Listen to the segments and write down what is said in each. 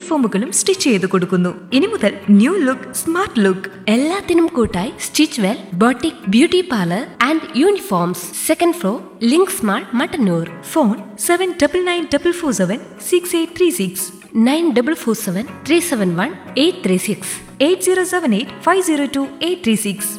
യൂണിഫോമുകളും stitch ചെയ്ത് കൊടുക്കുന്നു ഇനി മുതൽ ന്യൂ ലുക്ക് സ്മാർട്ട് ലുക്ക് എല്ലാത്തിനും കൂട്ടായി stitch well boutique beauty parlour and uniforms second floor links mall Mattannur phone seven double nine double four seven six eight three six nine double four seven three seven one eight three six eight zero seven eight five zero two eight three six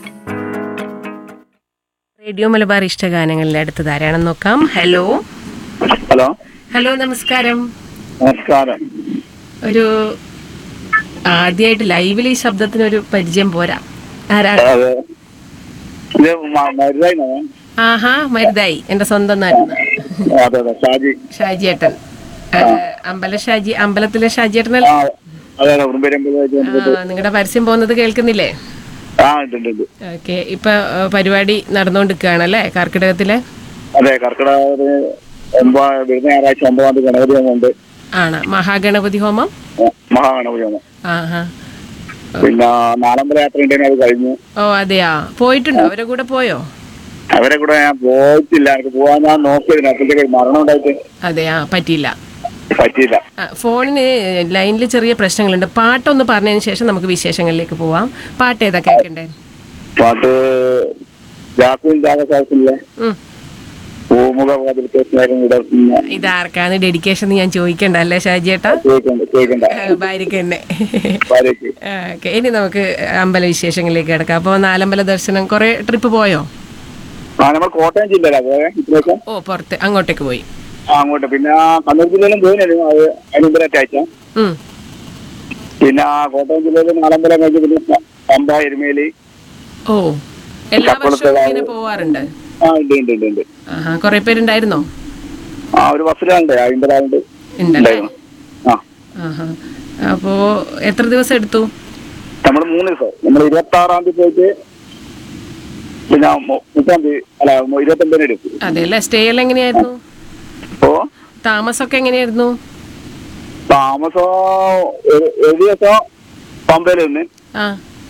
radio Malabar ഇഷ്ടഗാനങ്ങളിൽ അടുത്തത് ആരാണെന്ന് നോക്കാം hello hello hello നമസ്കാരം നമസ്കാരം ഒരു ആദ്യമായിട്ട് ലൈവിൽ ഈ ശബ്ദത്തിനൊരു പരിചയം പോരാ ആരാണ് അതെ ഇത് മ- മരുതായിനോ ആഹാ മരുതായി എന്റെ സ്വന്തം നാട്ടിൽ അതെ അതെ ഷാജി ഷാജിയേട്ടൻ ആ, അമ്പല ഷാജി അമ്പലത്തിലെ ഷാജിയേട്ടൻ ആ അതെ അതെ ഉറുമ്പേരമ്പലമായിട്ട് നിങ്ങളുടെ പരസ്യം പോകുന്നത് കേൾക്കുന്നില്ലേ ആ ഉണ്ട് ഉണ്ട് ഉണ്ട് ഓക്കെ ഇപ്പൊ ആ, പരിപാടി നടന്നുകൊണ്ടിരിക്കുകയാണല്ലേ കർക്കിടകത്തിലെ അതെ കർക്കിടക ഒമ്പത് വരുന്ന ഞായറാഴ്ച ഒമ്പതാം തീയതി ഗണപതി ഹോമമുണ്ട് ആണ് മഹാഗണപതി ഹോമം മഹാഗണപതി ഹോമം ആഹാ പിന്നെ നാലമ്പല യാത്ര ഉണ്ടെങ്കിൽ അത് കഴിഞ്ഞു ഓ അതെയാ പോയിട്ടുണ്ടോ അവരെ കൂടെ പോയോ അവരെ കൂടെ ഞാൻ പോയിട്ടില്ല എനിക്ക് പോവാൻ ഞാൻ നോക്കിയതിന് അപ്പോഴത്തേക്ക് ഒരു മരണം ഉണ്ടായിട്ട് അതെയാ പറ്റിയില്ല പറ്റിയില്ല ആ, ഫോണിന് ലൈനിൽ ചെറിയ പ്രശ്നങ്ങളുണ്ട് പാട്ടൊന്ന് പറഞ്ഞതിന് ശേഷം നമുക്ക് വിശേഷങ്ങളിലേക്ക് പോവാം പാട്ട് ഏതാ കേൾക്കണ്ടേ പാട്ട് ജാക്കുവിൻ ജാഗസാസിലെ ഉം. പൂമുഖ പതിൽക്കേഷനായിരുന്നു ഇവിടെ ഇതാർക്കാണ് ഡെഡിക്കേഷൻ എന്ന് ഞാൻ ചോദിക്കണ്ട അല്ലേ ഷാജിയേട്ടാ കേൾക്കണ്ട കേൾക്കണ്ട ആ, ഭാര്യയ്ക്ക് തന്നെ ഭാര്യയ്ക്ക് ആ, ഓക്കെ ഇനി നമുക്ക് അമ്പല വിശേഷങ്ങളിലേക്ക് കിടക്കാം അപ്പോൾ നാലമ്പല ദർശനം കുറെ ട്രിപ്പ് പോയോ ആ നമ്മൾ കോട്ടയം ജില്ലയിലാണ് പോയെ ഇപ്രാവശ്യം ഓ പുറത്ത് അങ്ങോട്ടേക്ക് പോയി ആ അങ്ങോട്ട് പിന്നെ ആ കണ്ണൂർ ജില്ലയിലും പോയിരുന്നു അത് അതിനുമ്പലത്തെ ആഴ്ച ഉം. പിന്നെ ആ കോട്ടയം ജില്ലയിൽ നാലമ്പലം കഴിഞ്ഞ് പിന്നെ പ- പമ്പ എരുമേലി ഓ എല്ലാ കപ്പളത്തെ വർഷവും ഇങ്ങനെ പോവാറുണ്ട് ആ ഉണ്ട് ഉണ്ട് ഉണ്ട് ഉണ്ട് ആഹാ കുറെ പേരുണ്ടായിരുന്നോ ആ ഒരു ബസ്സിലുണ്ട് അമ്പതാളുണ്ട് ഉണ്ടല്ലേ ഉണ്ടായിരുന്നു ആ ആഹാ അപ്പോ എത്ര ദിവസം എടുത്തു നമ്മൾ മൂന്ന് ദിവസം നമ്മൾ ഇരുപത്തി ആറാം തീയതി പോയിട്ട് പിന്നെ മു- മുപ്പതാം തീയതി അല്ല മു- ഇരുപത്തൊമ്പതിന് എടുക്കും അതെ അല്ലേ സ്റ്റേ എല്ലാം എങ്ങനെയായിരുന്നു അപ്പോ താമസമൊക്കെ എങ്ങനെയായിരുന്നു താമസം ഒരു ഒരു ദിവസം പമ്പയിൽ നിന്ന് ആ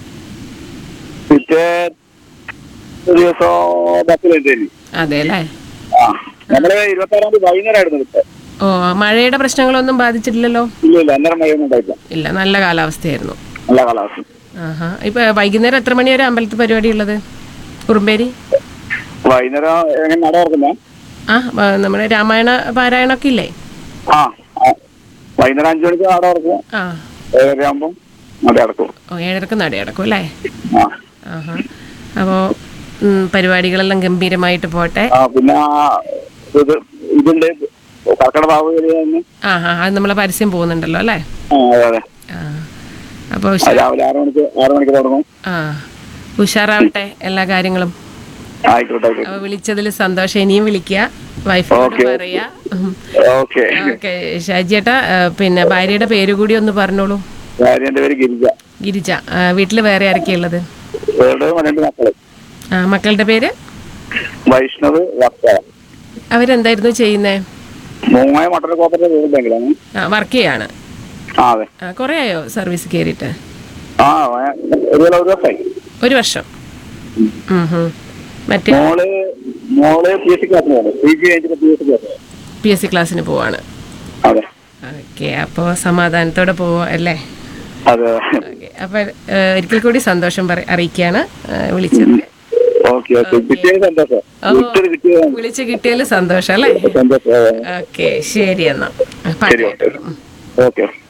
പിറ്റേ ഒരു ദിവസം ബസ്സിലെത്തി അതെ അല്ലേ ആ നമ്മള് ഇരുപത്തി ആറാം തീയതി വൈകുന്നേരമായിരുന്നു എടുത്തത് ഓ മഴയുടെ പ്രശ്നങ്ങളൊന്നും ബാധിച്ചിട്ടില്ലല്ലോ ഇല്ല ഇല്ല അന്നേരം മഴയൊന്നും ഉണ്ടായില്ല ഇല്ല നല്ല കാലാവസ്ഥയായിരുന്നു നല്ല കാലാവസ്ഥ ആഹാ ഇപ്പൊ വൈകുന്നേരം എത്ര മണി വരെ അമ്പലത്തിൽ പരിപാടി ഉള്ളത് കുറുമ്പേരി വൈകുന്നേരം എങ്ങനെ നട തുറക്കുന്നേ ആ വ- നമ്മുടെ രാമായണ പാരായണമൊക്കെ ഇല്ലേ ആ ആ. വൈകുന്നേരം അഞ്ചു മണിക്ക് നട തുറക്കും ആ ഏഴര ആകുമ്പം നട അടക്കും ഓ ഏഴരക്ക് നട അടക്കും അല്ലേ ആ ആഹാ അപ്പോൾ പരിപാടികളെല്ലാം ഗംഭീരമായിട്ട് പോട്ടെ ആ പിന്നെ ആ ഇത് ഇതുണ്ട് കർക്കട ബാബു തന്നെ ആ ആ അത് നമ്മളെ പരസ്യം പോകുന്നുണ്ടല്ലോ അല്ലേ ആ അതെ അതെ ആ അപ്പോൾ ആ, രാവിലെ ആറ് മണിക്ക് ആറ് മണിക്ക് തുടങ്ങും ആ ഉഷാറാവട്ടെ എല്ലാ കാര്യങ്ങളും ആയിക്കോട്ടെ ആയിക്കോട്ടെ അപ്പോൾ വിളിച്ചതിൽ സന്തോഷം ഇനിയും വിളിക്കുക വൈഫിനോട് ഓക്കേ. പറയാ ഉം. ഓക്കെ ഓക്കെ ഷാജിയേട്ടാ ആ, പിന്നെ ഭാര്യയുടെ പേര് കൂടി ഒന്ന് പറഞ്ഞോളൂ കാര്യം എന്റെ പേര് ഗിരിജ ഗിരിജ വീട്ടിൽ വേറെ ആരൊക്കെയാ ഉള്ളത് വേറെ രണ്ട് മക്കള് ആ മക്കളുടെ പേര് വൈഷ്ണവ് വർക്കല അവരെന്തായിരുന്നു ചെയ്യുന്നേ മൂന്നായ മട്ടർ കോപ്പറേറ്റീവ് റൂറൽ ബാങ്കിലാണ് ആ വർക്ക് ചെയ്യാണ് ആ അതെ ആ, കുറേ ആയോ സർവീസ് കയറിയിട്ട് ആ വയ- ഒരു കൊല്ലം ഒരു വർഷമായി ഒരു വർഷം ഉം ഹും. മറ്റേ മോള് മോള് പി എസ് സി ക്ലാസ്സിന് പോകുന്നത് പി ജി കഴിഞ്ഞിട്ട് P S C class P S C ക്ലാസ്സിന് പോവാണ് അതെ ഓക്കെ അപ്പോൾ സമാധാനത്തോടെ പോവാ അല്ലേ അതെ ഓക്കെ അപ്പോൾ ഒരിക്കൽ കൂടി സന്തോഷം പറ അറിയിക്കുകയാണ് ആ, വിളിച്ചത് ഓക്കെ ഓക്കെ കിട്ടിയത് സന്തോഷം ഓ. വിളിച്ചത് കിട്ടിയത് വിളിച്ച് കിട്ടിയതിൽ സന്തോഷം അല്ലേ സന്തോഷം ഓക്കെ ശരി എന്നാ ശരി ഓക്കെ ഓക്കെ